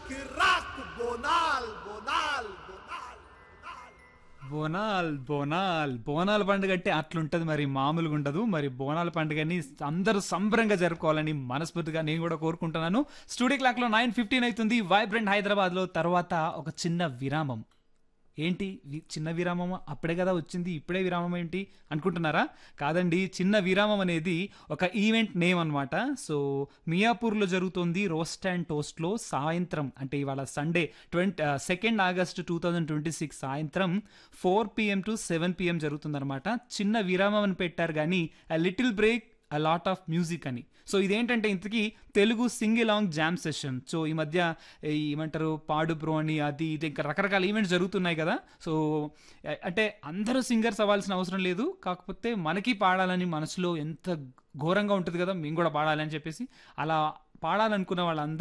కిరాక్ బోనాల్ బోనాల్ బోనాల్ బోనాల్ బోనాల్ బోనాల్ బోనాల పండుగ అంటే అట్లుంటది మరి మామూలుగా ఉండదు మరి బోనాల పండుగని అందరూ సంబరంగా జరుపుకోవాలని మనస్ఫూర్తిగా నేను కూడా కోరుకుంటున్నాను స్టూడియో క్లాక్ లో నైన్ ఫిఫ్టీన్ అవుతుంది వైబ్రెంట్ హైదరాబాద్ లో తర్వాత ఒక చిన్న విరామం ఏంటి వి- చిన్న విరామం అప్పుడే కదా వచ్చింది ఇప్పుడే విరామం ఏంటి అనుకుంటున్నారా కాదండి చిన్న విరామం అనేది ఒక ఈవెంట్ నేమ్ అనమాట సో మియాపూర్లో జరుగుతుంది రోస్ట్ అండ్ టోస్ట్లో సాయంత్రం అంటే ఇవాళ Sunday twenty second August two thousand twenty six సాయంత్రం four PM to seven PM జరుగుతుందన్నమాట చిన్న విరామం అని పెట్టారు కానీ a little break a lot of music అని సో ఇదేంటంటే ఇంతకీ Telugu sing long jam session so ఈ మధ్య ఈ ఏమంటారు పాడు బ్రో అని అది ఇది ఇంకా రకరకాల ఈవెంట్స్ జరుగుతున్నాయి కదా సో అ- అంటే అందరూ సింగర్స్ అవ్వాల్సిన అవసరం లేదు కాకపోతే మనకి పాడాలని మనసులో ఎంత ఘోరంగా ఉంటుంది కదా మేము కూడా పాడాలని చెప్పేసి అలా పాడాలనుకున్న వాళ్ళందరూ